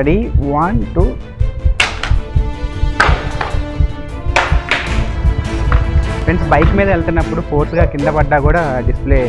ready one two friends bike మీద వెళ్తున్నప్పుడు ఫోర్స్గా కింద పడ్డా కూడా డిస్ప్లే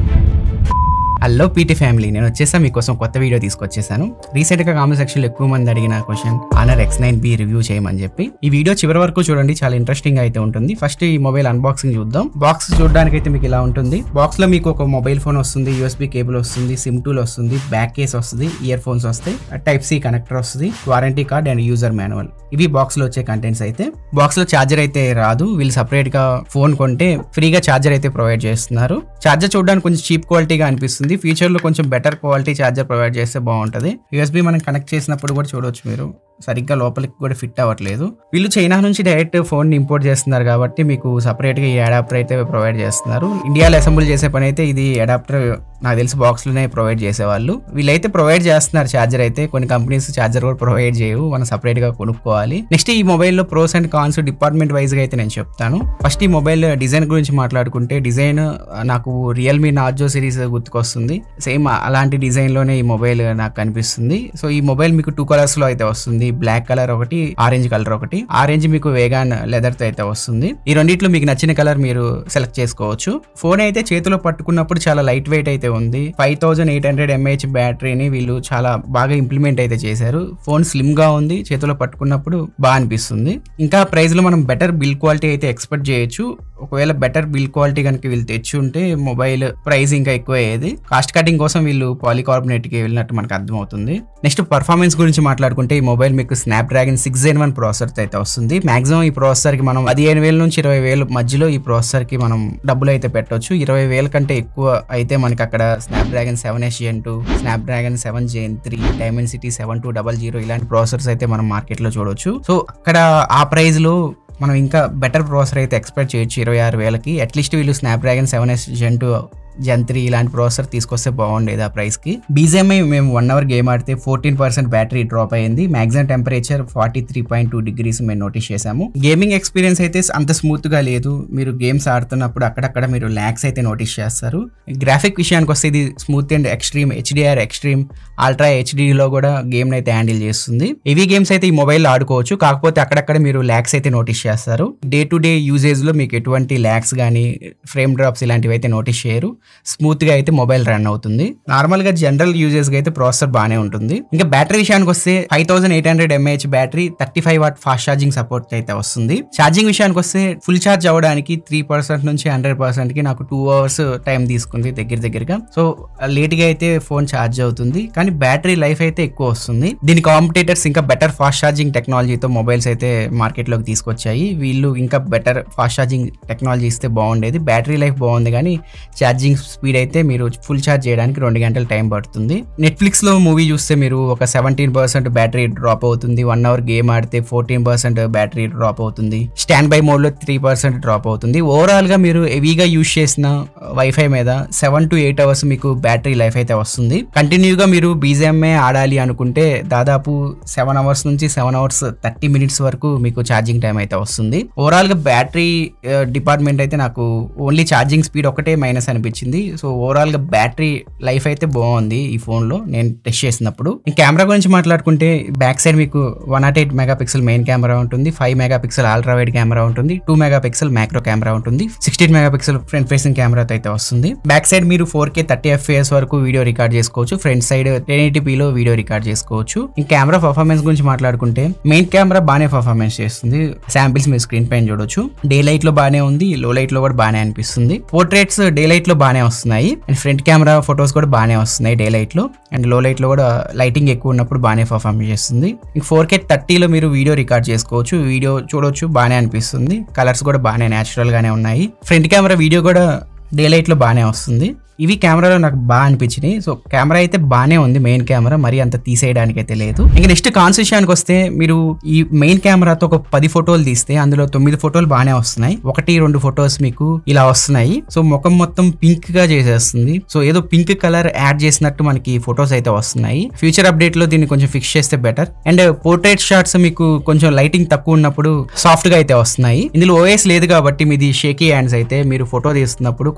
హలో పీటీ ఫ్యామిలీ నేను వచ్చేసా మీకోసం కొత్త వీడియో తీసుకొచ్చేసాను రీసెంట్ గా కామెంట్ సెక్షన్ లో ఎక్కువ మంది అడిగిన question Honor X nine B review చేయమని చెప్పి ఈ వీడియో చివరి వరకు చూడండి చాలా ఇంట్రెస్టింగ్ అయితే ఉంటుంది ఫస్ట్ ఈ మొబైల్ అన్బాక్సింగ్ చూద్దాం బాక్స్ చూడడానికి అయితే మీకు ఇలా ఉంటుంది బాక్స్ లో మీకు ఒక మొబైల్ ఫోన్ వస్తుంది యూఎస్బి కేబుల్ వస్తుంది సిమ్ టూల్ వస్తుంది బ్యాక్ కేస్ వస్తుంది ఇయర్ ఫోన్స్ వస్తాయి టైప్ సి కనెక్టర్ వస్తుంది warranty card and user manual ఇవి బాక్స్ లో వచ్చే కంటెంట్స్ అయితే బాక్స్ లో ఛార్జర్ అయితే రాదు వీళ్ళు సపరేట్ గా ఫోన్ కొంటే ఫ్రీగా ఛార్జర్ అయితే ప్రొవైడ్ చేస్తున్నారు ఛార్జర్ చూడడానికి కొంచెం చీప్ క్వాలిటీగా అనిపిస్తుంది ఫ్యూచర్ లో కొంచెం బెటర్ క్వాలిటీ ఛార్జర్ ప్రొవైడ్ చేస్తే బాగుంటది యూఎస్బి మనం కనెక్ట్ చేసినప్పుడు కూడా చూడొచ్చు మీరు సరిగ్గా లోపలికి కూడా ఫిట్ అవ్వట్లేదు వీళ్ళు చైనా నుంచి డైరెక్ట్ ఫోన్ ఇంపోర్ట్ చేస్తున్నారు కాబట్టి మీకు సపరేట్ గా ఈ అడాప్టర్ అయితే ప్రొవైడ్ చేస్తున్నారు ఇండియాలో అసెంబుల్ చేసే పని అయితే ఇది అడాప్టర్ నాకు తెలిసి బాక్స్ లోనే ప్రొవైడ్ చేసేవాళ్ళు వీళ్ళైతే ప్రొవైడ్ చేస్తున్నారు ఛార్జర్ అయితే కొన్ని కంపెనీస్ ఛార్జర్ కూడా ప్రొవైడ్ చేయవు మనం సపరేట్ గా కొనుక్కోవాలి నెక్స్ట్ ఈ మొబైల్ లో pros and cons department wise గా అయితే నేను చెప్తాను ఫస్ట్ ఈ మొబైల్ డిజైన్ గురించి మాట్లాడుకుంటే డిజైన్ నాకు రియల్మీ నార్జో సిరీస్ గుర్తుకొస్తుంది సేమ్ అలాంటి డిజైన్ లోనే ఈ మొబైల్ నాకు కనిపిస్తుంది సో ఈ మొబైల్ మీకు టూ కలర్స్ లో అయితే వస్తుంది బ్లాక్ కలర్ ఒకటి ఆరెంజ్ కలర్ ఒకటి ఆరెంజ్ మీకు వేగాన్ లెదర్ తో అయితే వస్తుంది ఈ రెండిట్లో మీకు నచ్చిన కలర్ మీరు సెలెక్ట్ చేసుకోవచ్చు ఫోన్ అయితే చేతిలో పట్టుకున్నప్పుడు చాలా లైట్ వెయిట్ అయితే ఉంది five thousand eight hundred mAh బ్యాటరీని వీళ్ళు చాలా బాగా ఇంప్లిమెంట్ అయితే చేశారు ఫోన్ స్లిమ్ గా ఉంది చేతిలో పట్టుకున్నప్పుడు బాగా అనిపిస్తుంది ఇంకా ప్రైస్ లో మనం బెటర్ బిల్ క్వాలిటీ అయితే ఎక్స్పెక్ట్ చేయొచ్చు ఒకవేళ బెటర్ బిల్ క్వాలిటీ కనుక వీళ్ళు తెచ్చి ఉంటే మొబైల్ ప్రైస్ ఇంకా ఎక్కువ అయ్యేది కాస్ట్ కటింగ్ కోసం వీళ్ళు పాలికార్బొనేట్ కి వెళ్ళినట్టు మనకు అర్థమవుతుంది నెక్స్ట్ పర్ఫార్మెన్స్ గురించి మాట్లాడుకుంటే ఈ మొబైల్ మీకు Snapdragon six gen one processor అయితే వస్తుంది మాక్సిమం ఈ ప్రాసెసర్ కి మనం పదిహేను వేల నుంచి ఇరవై వేల మధ్యలో ఈ ప్రాసెసర్ కి మనం డబ్బులు అయితే పెట్టొచ్చు ఇరవై వేల కంటే ఎక్కువ అయితే మనకి అక్కడ Snapdragon seven S gen two Snapdragon seven gen three Dimensity seven two double zero ఇలాంటి ప్రాసెసర్స్ అయితే మనం మార్కెట్ లో చూడొచ్చు సో అక్కడ ఆ ప్రైస్ లో మనం ఇంకా బెటర్ ప్రాసెసర్ అయితే ఎక్స్పెక్ట్ చేయొచ్చు ఇరవై ఆరు వేలకి అట్లీస్ట్ వీళ్ళు Snapdragon seven S gen two gen three ఇలాంటి ప్రాసెసర్ తీసుకొస్తే బాగుండేది ఆ ప్రైస్ కి బీజేఎంఐ మేము వన్ అవర్ గేమ్ ఆడితే ఫోర్టీన్ పర్సెంట్ బ్యాటరీ డ్రాప్ అయింది maximum temperature forty three point two degrees మేము నోటీస్ చేసాము గేమింగ్ ఎక్స్పీరియన్స్ అయితే అంత స్మూత్ గా లేదు మీరు గేమ్స్ ఆడుతున్నప్పుడు అక్కడక్కడ మీరు ల్యాక్స్ అయితే నోటీస్ చేస్తారు గ్రాఫిక్ విషయానికి వస్తే ఇది smooth and extreme HDR extreme ultra హెచ్డిలో కూడా గేమ్ అయితే హ్యాండిల్ చేస్తుంది హెవీ గేమ్స్ అయితే ఈ మొబైల్ ఆడుకోవచ్చు కాకపోతే అక్కడక్కడ మీరు ల్యాక్స్ అయితే నోటీస్ చేస్తారు డే టు డే యూజేజ్ లో మీకు ఎటువంటి ల్యాక్స్ కానీ ఫ్రేమ్ డ్రాప్స్ ఇలాంటివి అయితే నోటీస్ చేయరు స్మూత్ గా అయితే మొబైల్ రన్ అవుతుంది నార్మల్ గా జనరల్ యూజెస్ గా అయితే ప్రాసెసర్ బాగానే ఉంటుంది ఇంకా బ్యాటరీ విషయానికి వస్తే five thousand eight hundred mAh battery thirty five watt fast charging support అయితే వస్తుంది ఛార్జింగ్ విషయానికి వస్తే ఫుల్ ఛార్జ్ అవ్వడానికి త్రీ పర్సెంట్ నుంచి హండ్రెడ్ పర్సెంట్ కి నాకు టూ అవర్స్ టైం తీసుకుంది దగ్గర దగ్గరగా సో లేట్ గా అయితే ఫోన్ ఛార్జ్ అవుతుంది కానీ బ్యాటరీ లైఫ్ అయితే ఎక్కువ వస్తుంది దీని కాంపిటేటర్స్ ఇంకా బెటర్ ఫాస్ట్ ఛార్జింగ్ టెక్నాలజీతో మొబైల్స్ అయితే మార్కెట్ లోకి తీసుకొచ్చాయి వీళ్ళు ఇంకా బెటర్ ఫాస్ట్ ఛార్జింగ్ టెక్నాలజీ ఇస్తే బాగుండేది బ్యాటరీ లైఫ్ బాగుంది కానీ ఛార్జింగ్ స్పీడ్ అయితే మీరు ఫుల్ ఛార్జ్ చేయడానికి రెండు గంటల టైం పడుతుంది నెట్ఫ్లిక్స్ లో మూవీ చూస్తే మీరు ఒక సెవెంటీన్ పర్సెంట్ బ్యాటరీ డ్రాప్ అవుతుంది వన్ అవర్ గేమ్ ఆడితే ఫోర్టీన్ పర్సెంట్ బ్యాటరీ డ్రాప్ అవుతుంది స్టాండ్ బై మోడ్ లో త్రీ పర్సెంట్ డ్రాప్ అవుతుంది ఓవరాల్ గా మీరు హెవీగా యూజ్ చేసిన వైఫై మీద సెవెన్ టు ఎయిట్ అవర్స్ మీకు బ్యాటరీ లైఫ్ అయితే వస్తుంది కంటిన్యూగా మీరు బీజేఎంఏ ఆడాలి అనుకుంటే దాదాపు సెవెన్ అవర్స్ నుంచి సెవెన్ అవర్స్ థర్టీ మినిట్స్ వరకు మీకు ఛార్జింగ్ టైం అయితే వస్తుంది ఓవరాల్ గా బ్యాటరీ డిపార్ట్మెంట్ అయితే నాకు ఓన్లీ ఛార్జింగ్ స్పీడ్ ఒకటే మైనస్ అనిపించింది సో ఓవరాల్ గా బ్యాటరీ లైఫ్ అయితే బాగుంది ఈ ఫోన్ లో నేను టెస్ట్ చేసినప్పుడు ఈ కెమెరా గురించి మాట్లాడుకుంటే బ్యాక్ సైడ్ మీకు one nought eight megapixel main camera ఉంటుంది five mega pixel ultra wide camera ఉంటుంది two mega pixel macro camera ఉంటుంది sixteen megapixel front facing కెమెరాతో అయితే వస్తుంది బ్యాక్ సైడ్ మీరు ఫోర్ కే థర్టీ ఎఫ్ఏఎస్ వరకు video record చేసుకోవచ్చు front side ten లో వీడియో రికార్డ్ చేసుకోవచ్చు ఈ కెమెరా పర్ఫార్మెన్స్ గురించి మాట్లాడుకుంటే మెయిన్ కెమెరా బాగానే పర్ఫార్మెన్స్ చేస్తుంది శాంపిల్స్ మీరు స్క్రీన్ పైన చూడొచ్చు డే లైట్ లో బాగానే ఉంది లో లైట్ లో కూడా బాగానే అనిపిస్తుంది పోర్ట్రేట్స్ డే లైట్ లో బాగానే వస్తున్నాయి అండ్ ఫ్రంట్ కెమెరా ఫొటోస్ కూడా బాగానే వస్తున్నాయి డే లైట్ లో అండ్ లో లైట్ లో కూడా లైటింగ్ ఎక్కువ ఉన్నప్పుడు బాగానే పర్ఫార్మ్ చేస్తుంది ఇంక ఫోర్ కే థర్టీలో మీరు వీడియో రికార్డ్ చేసుకోవచ్చు వీడియో చూడొచ్చు బాగానే అనిపిస్తుంది కలర్స్ కూడా బాగానే న్యాచురల్ గానే ఉన్నాయి ఫ్రంట్ కెమెరా వీడియో కూడా డే లైట్ లో బాగానే వస్తుంది ఇవి కెమెరాలో నాకు బాగా అనిపించినాయి సో కెమెరా అయితే బాగానే ఉంది మెయిన్ కెమెరా మరి అంత తీసేయడానికి అయితే లేదు ఇంకా నెక్స్ట్ కాన్స్ విషయానికి వస్తే మీరు ఈ మెయిన్ కెమెరాతో ఒక పది ఫోటోలు తీస్తే అందులో తొమ్మిది ఫోటోలు బాగానే వస్తున్నాయి ఒకటి రెండు ఫొటోస్ మీకు ఇలా వస్తున్నాయి సో ముఖం మొత్తం పింక్ గా చేసేస్తుంది సో ఏదో పింక్ కలర్ యాడ్ చేసినట్టు మనకి ఫొటోస్ అయితే వస్తున్నాయి ఫ్యూచర్ అప్డేట్ లో దీన్ని కొంచెం ఫిక్స్ చేస్తే బెటర్ అండ్ పోర్ట్రేట్ షాట్స్ మీకు కొంచెం లైటింగ్ తక్కువ ఉన్నప్పుడు సాఫ్ట్ గా అయితే వస్తున్నాయి ఇందులో ఓఎస్ లేదు కాబట్టి మీది షేకీ హ్యాండ్స్ అయితే మీరు ఫోటో తీస్తున్నప్పుడు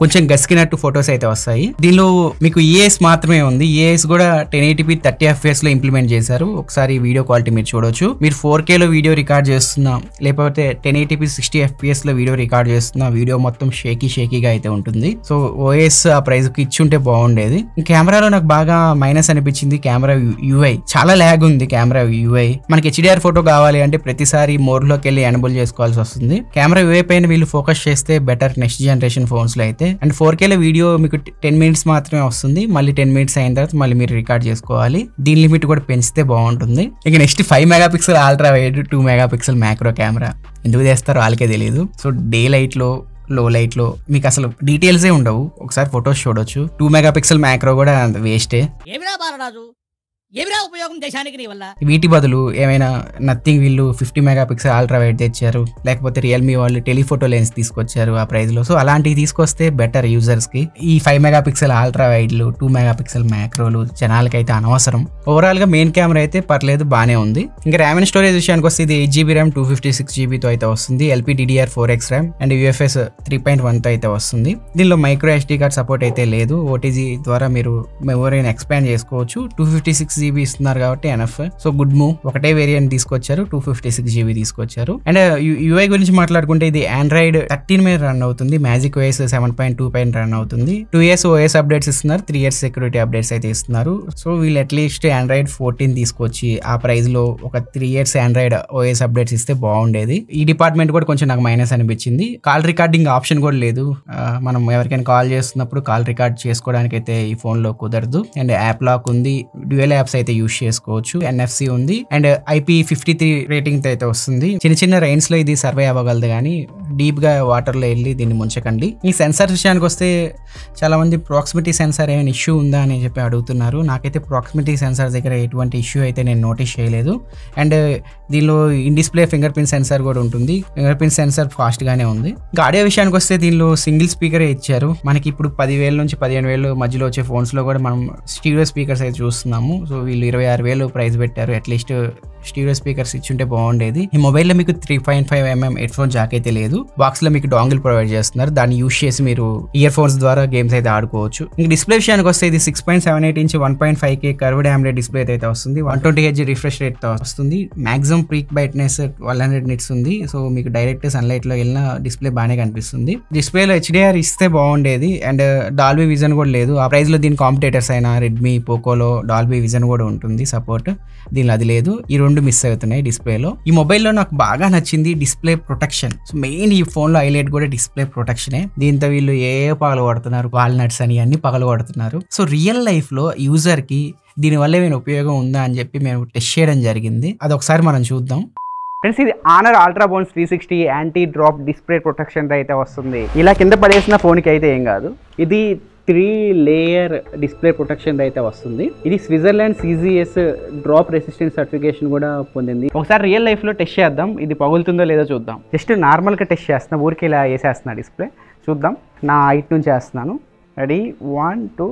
కొంచెం గసికినట్టు ఫొటోస్ అయితే వస్తాయి దీనిలో మీకు ఈఏఎస్ మాత్రమే ఉంది ఈఏఎస్ కూడా టెన్ ఎయిటీపీ థర్టీ ఎఫ్ఎస్ లో ఇంప్లిమెంట్ చేశారు ఒకసారి వీడియో క్వాలిటీ మీరు చూడొచ్చు మీరు ఫోర్ లో వీడియో రికార్డ్ చేస్తున్నా లేకపోతే టెన్ ఎయిటీపీ సిక్స్టీ ఎఫ్పిఎస్ లో వీడియో రికార్డ్ చేస్తున్నా వీడియో మొత్తం షేకీ షేకీగా అయితే ఉంటుంది సో ఓఎస్ ఆ ప్రైస్ కి ఇచ్చి ఉంటే బాగుండేది కెమెరాలో నాకు బాగా మైనస్ అనిపించింది కెమెరా యూఐ చాలా ల్యాగ్ ఉంది కెమెరా యూఐ మనకి హెచ్డిఆర్ ఫోటో కావాలి అంటే ప్రతిసారి మోర్ లోకి వెళ్ళి ఎనబుల్ చేసుకోవాల్సి వస్తుంది కెమెరా యూఐ పైన వీళ్ళు ఫోకస్ చేస్తే బెటర్ నెక్స్ట్ జనరేషన్ ఫోన్స్ లో అయితే అండ్ ఫోర్ లో వీడియో మీకు టెన్ మినిట్స్ మాత్రమే వస్తుంది మళ్ళీ టెన్ మినిట్స్ అయిన తర్వాత మళ్ళీ మీరు రికార్డ్ చేసుకోవాలి దీని లిమిట్ కూడా పెంచితే బాగుంటుంది ఇక next five mega pixel ultra wide two mega pixel macro camera ఎందుకు చేస్తారో వాళ్ళకే తెలియదు సో డే లైట్ లో లో లైట్ లో మీకు అసలు డీటెయిల్సే ఉండవు ఒకసారి ఫొటోస్ చూడొచ్చు టూ మెగా పిక్సెల్ మ్యాక్రో కూడా అంత వేస్టే ఏమిరా బాలరాజు ఏమిరా ఉపయోగం దేశానికి నీ వల్ల వీటి బదులు ఏమైనా నథింగ్ వీళ్ళు fifty mega pixel ultra wide తెచ్చారు లేకపోతే రియల్మీ వాళ్ళు టెలిఫోటో లెన్స్ తీసుకొచ్చారు ఆ ప్రైస్ లో సో అలాంటివి తీసుకొస్తే బెటర్ యూజర్స్ కి ఈ ఫైవ్ మెగా పిక్సెల్ అల్ట్రా వైడ్లు టూ మెగా పిక్సెల్ మ్యాక్రోలు జనాలకి అయితే అనవసరం ఓవరాల్ గా మెయిన్ కెమెరా అయితే పర్లేదు బానే ఉంది ఇంకా ర్యామ్ అండ్ స్టోరేజ్ విషయానికి వస్తే ఇది eight GB RAM two fifty six జీబీతో అయితే వస్తుంది LP DDR four X RAM and UFS three point వన్తో అయితే వస్తుంది దీనిలో మైక్రో ఎస్డీ కార్డ్ సపోర్ట్ అయితే లేదు ఓటీజీ ద్వారా మీరు మెమొరీని ఎక్స్పాండ్ చేసుకోవచ్చు టూ ఫిఫ్టీ సిక్స్ జీబీ ఇస్తున్నారు కాబట్టి ఎనఫ్ సో గుడ్ మూవ్ ఒకటే వేరియంట్ తీసుకొచ్చారు టూ ఫిఫ్టీ సిక్స్ జీబీ తీసుకొచ్చారు అండ్ యూఐ గురించి మాట్లాడుకుంటే ఇది ఆండ్రాయిడ్ థర్టీన్ మీద రన్ అవుతుంది magic OS seven point two పైన రన్ అవుతుంది టూ ఇయర్స్ ఓఎస్ అప్డేట్స్ ఇస్తున్నారు త్రీ ఇయర్స్ సెక్యూరిటీ అప్డేట్స్ అయితే ఇస్తున్నారు సో వీళ్ళు అట్లీస్ట్ ఆండ్రాయిడ్ ఫోర్టీన్ తీసుకొచ్చి ఆ ప్రైస్ లో ఒక three years Android OS updates ఇస్తే బాగుండేది ఈ డిపార్ట్మెంట్ కూడా కొంచెం నాకు మైనస్ అనిపించింది కాల్ రికార్డింగ్ ఆప్షన్ కూడా లేదు ఆ, మనం ఎవరికైనా కాల్ చేస్తున్నప్పుడు కాల్ రికార్డ్ చేసుకోవడానికి అయితే ఈ ఫోన్ లో కుదరదు అండ్ యాప్ లాక్ ఉంది డ్యూయల్ యాప్స్ అయితే యూస్ చేసుకోవచ్చు ఎన్ఎఫ్సి ఉంది and IP fifty three rating అయితే వస్తుంది చిన్న చిన్న రైన్స్ లో ఇది సర్వే అవ్వగలదు కానీ డీప్ గా వాటర్ లో వెళ్ళి దీన్ని ముంచకండి ఈ సెన్సార్ విషయానికి వస్తే చాలా మంది ప్రాక్సిమిటీ సెన్సార్ ఏమైనా ఇష్యూ ఉందా అని చెప్పి అడుగుతున్నారు నాకైతే ప్రాక్సిమిటీ సెన్సార్ దగ్గర ఎటువంటి ఇష్యూ అయితే నేను నోటీస్ చేయలేదు అండ్ దీనిలో in display finger print sensor కూడా ఉంటుంది ఫింగర్ ప్రింట్ సెన్సార్ ఫాస్ట్ గానే ఉంది ఇంకా ఆడియో విషయానికి వస్తే దీనిలో సింగిల్ స్పీకరే ఇచ్చారు మనకి ఇప్పుడు పదివేల నుంచి పదిహేను వేలు మధ్యలో వచ్చే phones లో కూడా మనం స్టీరియో స్పీకర్స్ అయితే చూస్తున్నాము సో వీళ్ళు ఇరవై ఆరు వేలు ప్రైస్ పెట్టారు అట్లీస్ట్ స్టీరియో స్పీకర్స్ ఇచ్చుంటే బాగుండేది ఈ మొబైల్లో మీకు three point five mm head phone jack అయితే లేదు బాక్స్ లో మీకు డాంగిల్ ప్రొవైడ్ చేస్తున్నారు దాన్ని యూస్ చేసి మీరు ఇయర్ ఫోన్స్ ద్వారా గేమ్స్ అయితే ఆడుకోవచ్చు ఇంక డిస్ప్లే విషయానికి వస్తే ఇది six point seven eight inch one point five K curved AMOLED display అయితే వస్తుంది one twenty H refresh rate తో వస్తుంది maximum peak brightness twelve hundred nits ఉంది సో మీకు డైరెక్ట్ సన్లైట్ లో వెళ్ళిన డిస్ప్లే బాగానే కనిపిస్తుంది డిస్ప్లేలో హెచ్డిఆర్ ఇస్తే బాగుండేది అండ్ డాల్బీ విజన్ కూడా లేదు ఆ ప్రైస్ లో దీని కాంపిటేటర్స్ అయినా రెడ్మీ పోకోలో డాల్బీ విజన్ కూడా ఉంటుంది సపోర్ట్ దీనిలో అది లేదు ఈ రెండు మిస్ అవుతున్నాయి డిస్ప్లేలో ఈ మొబైల్లో నాకు బాగా నచ్చింది డిస్ప్లే ప్రొటెక్షన్ సో మెయిన్ ఈ ఫోన్ లో హైలైట్ కూడా డిస్ప్లే ప్రొటెక్షనే దీంతో వీళ్ళు ఏ పగలు కొడుతున్నారు వాల్నట్స్ అని అన్ని పగలు కొడుతున్నారు సో రియల్ లైఫ్ లో యూజర్ కి దీనివల్ల ఏమైనా ఉపయోగం ఉందా అని చెప్పి మేము టెస్ట్ చేయడం జరిగింది అది ఒకసారి మనం చూద్దాం ఫ్రెండ్స్ ఇది Honor ultra bounce three sixty anti drop display protection అయితే వస్తుంది ఇలా కింద పడేసిన ఫోన్కి అయితే ఏం కాదు ఇది త్రీ లేయర్ డిస్ప్లే ప్రొటెక్షన్ అయితే వస్తుంది ఇది Switzerland SGS drop resistance certification కూడా పొందింది ఒకసారి రియల్ లైఫ్లో టెస్ట్ చేద్దాం ఇది పగులుతుందో లేదో చూద్దాం జస్ట్ నార్మల్గా టెస్ట్ చేస్తున్నా ఊరికి ఇలా వేసేస్తున్నా డిస్ప్లే చూద్దాం నా హైట్ నుంచి వేస్తున్నాను రెడీ వన్ టూ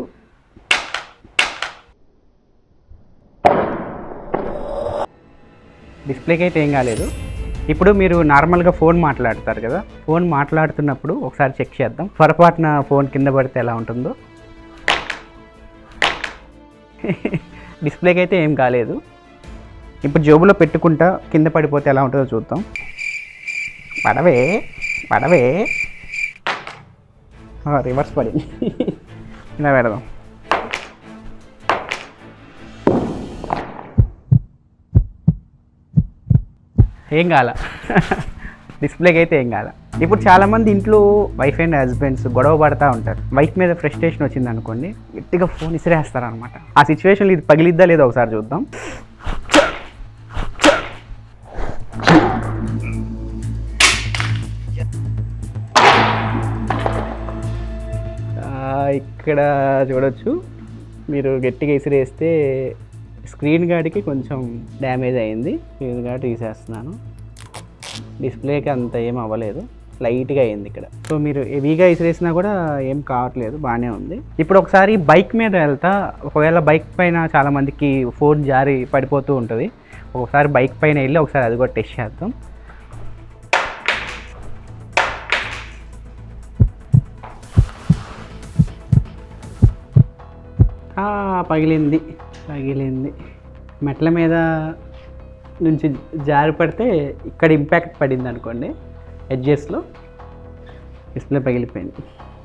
డిస్ప్లేకి అయితే ఏం కాలేదు ఇప్పుడు మీరు నార్మల్గా ఫోన్ మాట్లాడతారు కదా ఫోన్ మాట్లాడుతున్నప్పుడు ఒకసారి చెక్ చేద్దాం పొరపాటున ఫోన్ కింద పడితే ఎలా ఉంటుందో డిస్ప్లేకి అయితే ఏం కాలేదు ఇప్పుడు జోబులో పెట్టుకుంటా కింద పడిపోతే ఎలా ఉంటుందో చూద్దాం పడవే పడవే రివర్స్ పడింది ఇలా పెడదాం ఏం కాల డిస్ప్లేకి అయితే ఏం కాల ఇప్పుడు చాలా మంది ఇంట్లో వైఫ్ అండ్ హస్బెండ్స్ గొడవ పడతా ఉంటారు వైఫ్ మీద ఫ్రస్ట్రేషన్ వచ్చింది అనుకోండి గట్టిగా ఫోన్ ఇసిరేస్తారు అనమాట ఆ సిచ్యువేషన్ ఇది పగిలిద్దా లేదో ఒకసారి చూద్దాం ఆ, ఇక్కడ చూడొచ్చు మీరు గట్టిగా ఇసిరేస్తే స్క్రీన్ గార్డ్కి కొంచెం డ్యామేజ్ అయింది స్క్రీన్ గార్డ్ తీసేస్తున్నాను డిస్ప్లేకి అంత ఏం అవ్వలేదు లైట్గా అయింది ఇక్కడ సో మీరు హెవీగా ఇసిరేసినా కూడా ఏం కావట్లేదు బాగానే ఉంది ఇప్పుడు ఒకసారి బైక్ మీద వెళ్తా ఒకవేళ బైక్ పైన చాలా మందికి ఫోన్ జారి పడిపోతూ ఉంటుంది ఒకసారి బైక్ పైన వెళ్ళి ఒకసారి అది కూడా టెస్ట్ చేద్దాం ఆ, పగిలింది పగిలింది మెట్ల మీద నుంచి జారి పడితే ఇక్కడ ఇంపాక్ట్ పడింది అనుకోండి ఎడ్జెస్లో డిస్ప్లే పగిలిపోయింది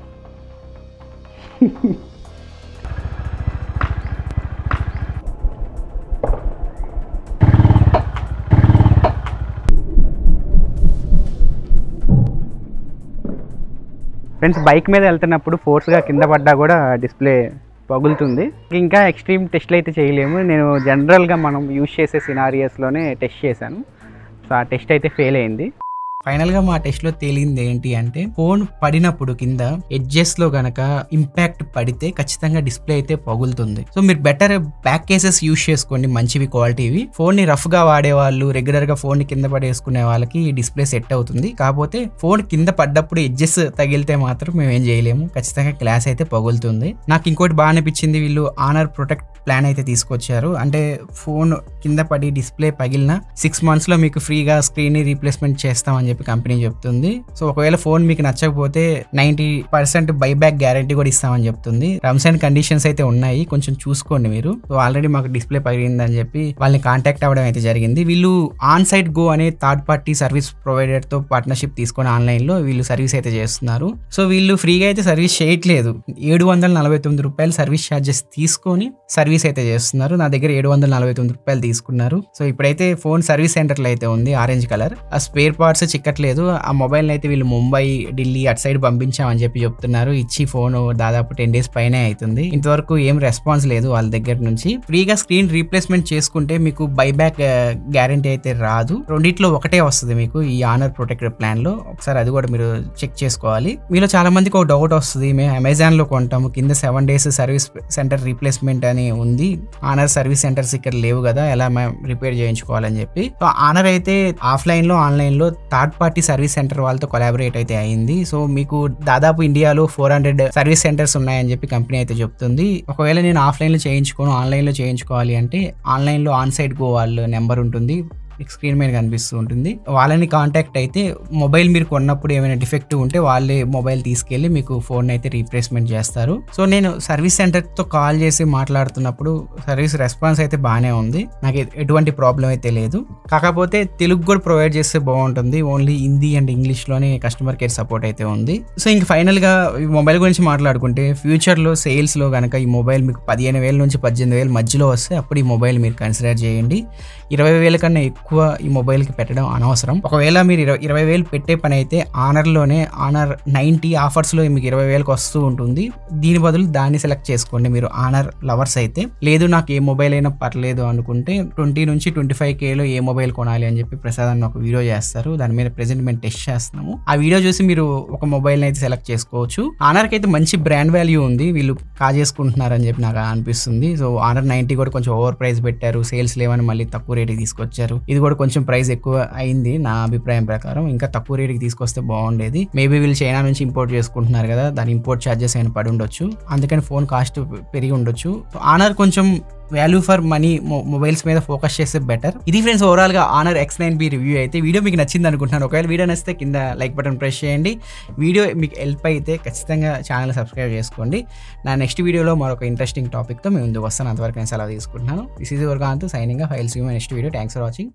ఫ్రెండ్స్ బైక్ మీద వెళ్తున్నప్పుడు ఫోర్స్గా కింద పడ్డా కూడా డిస్ప్లే పగులుతుంది ఇంకా ఎక్స్ట్రీమ్ టెస్ట్లు అయితే చేయలేము నేను జనరల్గా మనం యూజ్ చేసే సినారియస్లోనే టెస్ట్ చేశాను సో ఆ టెస్ట్ అయితే ఫెయిల్ అయింది ఫైనల్ గా మా టెస్ట్ లో తేలింది ఏంటి అంటే ఫోన్ పడినప్పుడు కింద ఎడ్జెస్ లో గనక ఇంపాక్ట్ పడితే ఖచ్చితంగా డిస్ప్లే అయితే పగులుతుంది సో మీరు బెటర్ బ్యాక్ కేసెస్ యూస్ చేసుకోండి మంచివి క్వాలిటీవి ఫోన్ ని రఫ్ గా వాడే వాళ్ళు రెగ్యులర్ గా ఫోన్ ని కింద పడేసుకునే వాళ్ళకి డిస్ప్లే సెట్ అవుతుంది కాకపోతే ఫోన్ కింద పడ్డప్పుడు ఎడ్జెస్ తగిలితే మాత్రం మేము ఏం చేయలేము ఖచ్చితంగా గ్లాస్ అయితే పగులుతుంది నాకు ఇంకోటి బాగా అనిపించింది వీళ్ళు ఆనర్ ప్రొటెక్ట్ ప్లాన్ అయితే తీసుకొచ్చారు అంటే ఫోన్ కింద పడి డిస్ప్లే పగిలిన సిక్స్ మంత్స్ లో మీకు ఫ్రీగా స్క్రీన్ ని రీప్లేస్మెంట్ చేస్తామని చెప్పి కంపెనీ చెప్తుంది సో ఒకవేళ ఫోన్ మీకు నచ్చకపోతే నైన్టీ పర్సెంట్ బైబ్యాక్ గ్యారంటీ కూడా ఇస్తామని చెప్తుంది టర్మ్స్ అండ్ కండిషన్స్ అయితే ఉన్నాయి కొంచెం చూసుకోండి మీరు సో ఆల్రెడీ మాకు డిస్ప్లే పగిలిందని చెప్పి వాళ్ళని కాంటాక్ట్ అవ్వడం అయితే జరిగింది వీళ్ళు ఆన్ సైట్ గో అనే థర్డ్ పార్టీ సర్వీస్ ప్రొవైడర్ తో పార్ట్నర్షిప్ తీసుకొని ఆన్లైన్ లో వీళ్ళు సర్వీస్ అయితే చేస్తున్నారు సో వీళ్ళు ఫ్రీగా అయితే సర్వీస్ చేయట్లేదు ఏడు వందల నలభై తొమ్మిది రూపాయలు సర్వీస్ ఛార్జెస్ తీసుకొని సర్వీస్ అయితే చేస్తున్నారు నా దగ్గర ఏడు వందల నలభై తొమ్మిది రూపాయలు తీసుకున్నారు సో ఇప్పుడైతే ఫోన్ సర్వీస్ సెంటర్లో అయితే ఉంది ఆరెంజ్ కలర్ ఆ స్పేర్ పార్ట్స్ చిక్కట్లేదు ఆ మొబైల్ అయితే వీళ్ళు ముంబై ఢిల్లీ అటు సైడ్ పంపించామని చెప్పి చెప్తున్నారు ఇచ్చి ఫోన్ దాదాపు టెన్ డేస్ పైనే అవుతుంది ఇంతవరకు ఏం రెస్పాన్స్ లేదు వాళ్ళ దగ్గర నుంచి ఫ్రీగా స్క్రీన్ రీప్లేస్మెంట్ చేసుకుంటే మీకు బైబ్యాక్ గ్యారంటీ అయితే రాదు రెండిట్లో ఒకటే వస్తుంది మీకు ఈ ఆనర్ ప్రొటెక్టర్ ప్లాన్ లో ఒకసారి అది కూడా మీరు చెక్ చేసుకోవాలి మీలో చాలా మందికి ఒక డౌట్ వస్తుంది మేము అమెజాన్ లో కొంటాము కింద seven days service centre replacement అని ఉంది ఆనర్ సర్వీస్ సెంటర్స్ ఇక్కడ లేవు కదా ఎలా మేము రిపేర్ చేయించుకోవాలని చెప్పి సో ఆనర్ అయితే ఆఫ్లైన్ లో ఆన్లైన్ లో థర్డ్ పార్టీ సర్వీస్ సెంటర్ వాళ్ళతో కొలాబరేట్ అయితే అయింది సో మీకు దాదాపు ఇండియాలో ఫోర్ హండ్రెడ్ సర్వీస్ సెంటర్స్ ఉన్నాయని చెప్పి కంపెనీ అయితే చెప్తుంది ఒకవేళ నేను ఆఫ్లైన్ లో చేయించుకోను ఆన్లైన్ లో చేయించుకోవాలి అంటే ఆన్లైన్ లో ఆన్ సైట్ గో వాళ్ళ నెంబర్ ఉంటుంది మీకు స్క్రీన్ మీద కనిపిస్తూ ఉంటుంది వాళ్ళని కాంటాక్ట్ అయితే మొబైల్ మీరు కొన్నప్పుడు ఏమైనా డిఫెక్ట్ ఉంటే వాళ్ళే మొబైల్ తీసుకెళ్ళి మీకు ఫోన్ అయితే రీప్లేస్మెంట్ చేస్తారు సో నేను సర్వీస్ సెంటర్తో కాల్ చేసి మాట్లాడుతున్నప్పుడు సర్వీస్ రెస్పాన్స్ అయితే బాగానే ఉంది నాకు ఎ- ఎటువంటి ప్రాబ్లం అయితే లేదు కాకపోతే తెలుగు కూడా ప్రొవైడ్ చేస్తే బాగుంటుంది ఓన్లీ హిందీ అండ్ ఇంగ్లీష్లోనే కస్టమర్ కేర్ సపోర్ట్ అయితే ఉంది సో ఇంక ఫైనల్గా ఈ మొబైల్ గురించి మాట్లాడుకుంటే ఫ్యూచర్లో సేల్స్లో కనుక ఈ మొబైల్ మీకు పదిహేను వేల నుంచి పద్దెనిమిది వేలు మధ్యలో వస్తే అప్పుడు ఈ మొబైల్ మీరు కన్సిడర్ చేయండి ఇరవై వేల కన్నా ఎక్కువ ఈ మొబైల్కి పెట్టడం అనవసరం ఒకవేళ మీరు ఇరవై ఇరవై వేలు పెట్టే పని అయితే ఆనర్లోనే ఆనర్ నైంటీ ఆఫర్స్లో మీకు ఇరవై వేలకు వస్తూ ఉంటుంది దీని బదులు దాన్ని సెలెక్ట్ చేసుకోండి మీరు ఆనర్ లవర్స్ అయితే లేదు నాకు ఏ మొబైల్ అయినా పర్లేదు అనుకుంటే ట్వంటీ నుంచి ట్వంటీ ఫైవ్ కేలో ఏ మొబైల్ కొనాలి అని చెప్పి ప్రసాద్ అన్న ఒక వీడియో చేస్తారు దాని మీద ప్రెసెంట్ మేము టెస్ట్ చేస్తున్నాము ఆ వీడియో చూసి మీరు ఒక మొబైల్ అయితే సెలెక్ట్ చేసుకోవచ్చు ఆనర్కి అయితే మంచి బ్రాండ్ వాల్యూ ఉంది వీళ్ళు కాజేసుకుంటున్నారని చెప్పి నాకు అనిపిస్తుంది సో ఆనర్ నైంటీ కూడా కొంచెం ఓవర్ ప్రైస్ పెట్టారు సేల్స్ లేవని మళ్ళీ తక్కువ రేటుకి తీసుకొచ్చారు ఇది కూడా కొంచెం ప్రైస్ ఎక్కువ అయింది నా అభిప్రాయం ప్రకారం ఇంకా తక్కువ రేటుకి తీసుకొస్తే బాగుండేది మేబీ వీళ్ళు చైనా నుంచి ఇంపోర్ట్ చేసుకుంటున్నారు కదా దాని ఇంపోర్ట్ ఛార్జెస్ అయినా పడి ఉండొచ్చు అందుకని ఫోన్ కాస్ట్ పెరిగి ఉండొచ్చు ఆనర్ కొంచెం వాల్యూ ఫర్ మనీ మొబైల్స్ మీద ఫోకస్ చేస్తే బెటర్ ఇది ఫ్రెండ్స్ ఓవరాల్ గా Honor X nine B review అయితే వీడియో మీకు నచ్చింది అనుకుంటున్నాను ఒకవేళ వీడియో నచ్చితే కింద లైక్ బటన్ ప్రెస్ చేయండి వీడియో మీకు హెల్ప్ అయితే ఖచ్చితంగా ఛానల్ సబ్స్క్రైబ్ చేసుకోండి నా నెక్స్ట్ వీడియోలో మరొక ఇంట్రెస్టింగ్ టాపిక్తో మేము ముందుకు వస్తాను అంతవరకు నేను సెలవు తీసుకుంటున్నాను this is Varganth signing files you next video thanks for watching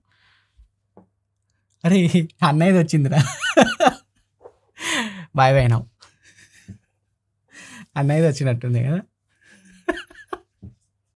అరే అన్నయ్యది వచ్చిందిరా బాయ్ బాయ్ నవ్వు అన్నయ్యది వచ్చినట్టుంది కదా